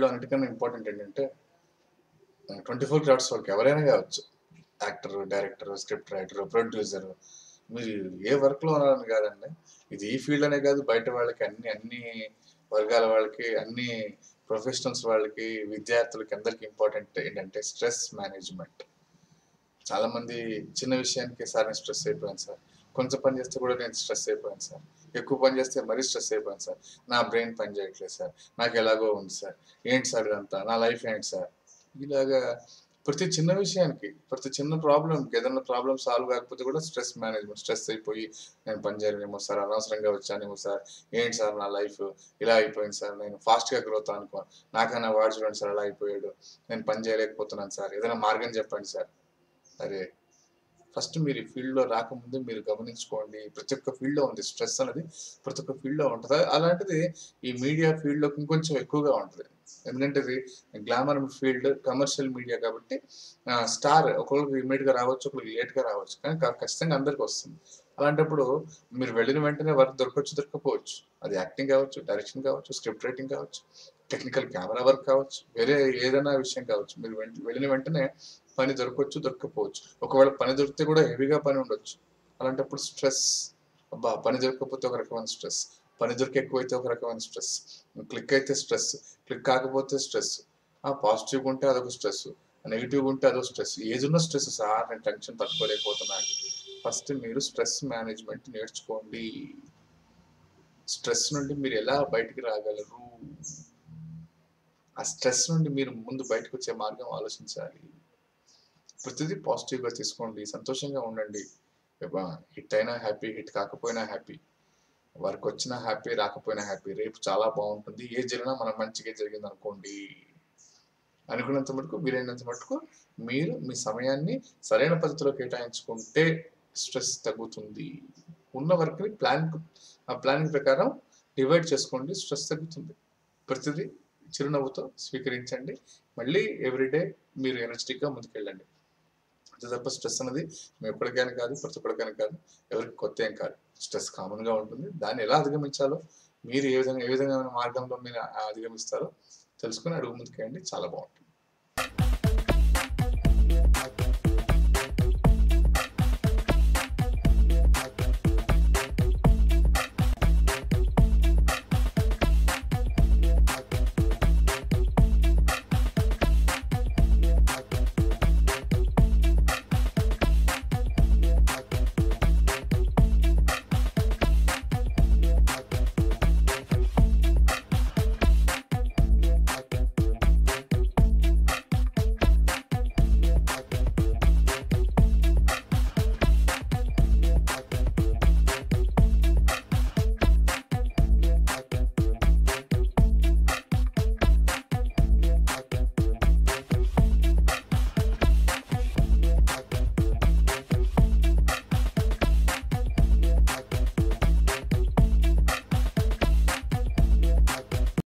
ఫీల్డ్లో అన్నిటికన్నా ఇంపార్టెంట్ ఏంటంటే ట్వంటీ ఫోర్ క్రాఫ్ట్స్ వర్క్ ఎవరైనా కావచ్చు actor director script writer producer మీరు ఏ వర్క్లో ఉన్నారని కాదండి ఇది ఈ ఫీల్డ్ అనే కాదు బయట వాళ్ళకి అన్ని అన్ని వర్గాల వాళ్ళకి అన్ని ప్రొఫెషనల్స్ వాళ్ళకి విద్యార్థులకి అందరికి ఇంపార్టెంట్ ఏంటంటే స్ట్రెస్ మేనేజ్మెంట్ చాలా మంది చిన్న విషయానికి సార్ నేను స్ట్రెస్ అయిపోయాను సార్ కొంచెం పని చేస్తే కూడా నేను స్ట్రెస్ అయిపోయాను సార్ ఎక్కువ పని చేస్తే మరీ స్ట్రెస్ అయిపోయాను సార్ నా బ్రెయిన్ పని చేయట్లేదు సార్ నాకు ఎలాగో ఉంది సార్ ఏంటి సార్ ఇదంతా నా లైఫ్ ఏంటి సార్ ఇలాగా ప్రతి చిన్న విషయానికి ప్రతి చిన్న ప్రాబ్లంకి ఏదైనా ప్రాబ్లం సాల్వ్ కాకపోతే కూడా స్ట్రెస్ మేనేజ్మెంట్ స్ట్రెస్ అయిపోయి నేను పని చేయలేనేమో సార్ అనవసరంగా వచ్చానేమో సార్ ఏంటి సార్ నా లైఫ్ ఇలా అయిపోయింది సార్ నేను ఫాస్ట్గా గ్రోత్ అనుకో నాకన్నా వాడు చూడండి సార్ అలా అయిపోయాడు నేను పని చేయలేకపోతున్నాను సార్ ఏదైనా మార్గం చెప్పండి సార్ అరే ఫస్ట్ మీరు ఈ ఫీల్డ్లో రాకముందు మీరు గమనించుకోండి ప్రతి ఒక్క ఫీల్డ్లో ఉంది స్ట్రెస్ అనేది ప్రతి ఒక్క ఫీల్డ్లో ఉంటుంది అలాంటిది ఈ మీడియా ఫీల్డ్లో ఇంకొంచెం ఎక్కువగా ఉంటుంది ఎందుకంటే ఇది గ్లామర్ ఫీల్డ్ కమర్షియల్ మీడియా కాబట్టి స్టార్ ఒకరికి ఇమీడియట్గా రావచ్చు ఒకరికి లేట్గా రావచ్చు కానీ క- ఖచ్చితంగా అందరికి వస్తుంది అలాంటప్పుడు మీరు వెళ్ళిన వెంటనే వర్క్ దొరకవచ్చు దొరకపోవచ్చు అది యాక్టింగ్ కావచ్చు డైరెక్షన్ కావచ్చు స్క్రిప్ట్ రైటింగ్ కావచ్చు టెక్నికల్ కెమెరా వర్క్ కావచ్చు వేరే ఏదైనా విషయం కావచ్చు మీరు వెంట- వెళ్ళిన వెంటనే పని దొరకవచ్చు దొరకపోవచ్చు ఒకవేళ పని దొరికితే కూడా హెవీగా పని ఉండొచ్చు అలాంటప్పుడు స్ట్రెస్ అబ్బా పని దొరకకపోతే ఒక రకమైన స్ట్రెస్ పని దొరికి ఎక్కువైతే ఒక రకమైన స్ట్రెస్ క్లిక్ అయితే స్ట్రెస్ క్లిక్ కాకపోతే స్ట్రెస్ పాజిటివ్గా ఉంటే అదొక స్ట్రెస్ నెగిటివ్గా ఉంటే అదొక స్ట్రెస్ ఏదున్న స్ట్రెస్ సార్ నేను టెన్షన్ తట్టుకోలేకపోతున్నాను ఫస్ట్ మీరు స్ట్రెస్ మేనేజ్మెంట్ నేర్చుకోండి స్ట్రెస్ నుండి మీరు ఎలా బయటికి రాగలరు ఆ స్ట్రెస్ నుండి మీరు ముందు బయటకు వచ్చే మార్గం ఆలోచించాలి ప్రతిదీ పాజిటివ్గా తీసుకోండి సంతోషంగా ఉండండి హిట్ అయినా హ్యాపీ హిట్ కాకపోయినా హ్యాపీ వర్క్ వచ్చినా హ్యాపీ రాకపోయినా హ్యాపీ రేపు చాలా బాగుంటుంది ఏ జరిగినా మనం మంచిగా జరిగింది అనుకోండి అనుకున్నంత మటుకు వీలైనంత మటుకు మీరు మీ సమయాన్ని సరైన పద్ధతిలో కేటాయించుకుంటే స్ట్రెస్ తగ్గుతుంది ఉన్న వర్క్ని ప్లాన్ ఆ ప్లానింగ్ ప్రకారం డివైడ్ చేసుకోండి స్ట్రెస్ తగ్గుతుంది ప్రతిదీ చిరునవ్వుతో స్వీకరించండి మళ్ళీ ఎవ్రీడే మీరు ఎనర్జెటిక్గా ముందుకెళ్ళండి అంతే తప్ప స్ట్రెస్ అనేది మీ ఒక్కడికైనా కాదు ప్రతి ఒక్కడికైనా కాదు ఎవరికి కొత్త ఏం కాదు స్ట్రెస్ కామన్గా ఉంటుంది దాన్ని ఎలా అధిగమించాలో మీరు ఏ విధంగా ఏ విధంగా మార్గంలో మీరు అధిగమిస్తారో తెలుసుకుని అడుగు ముందుకేయండి చాలా బాగుంటుంది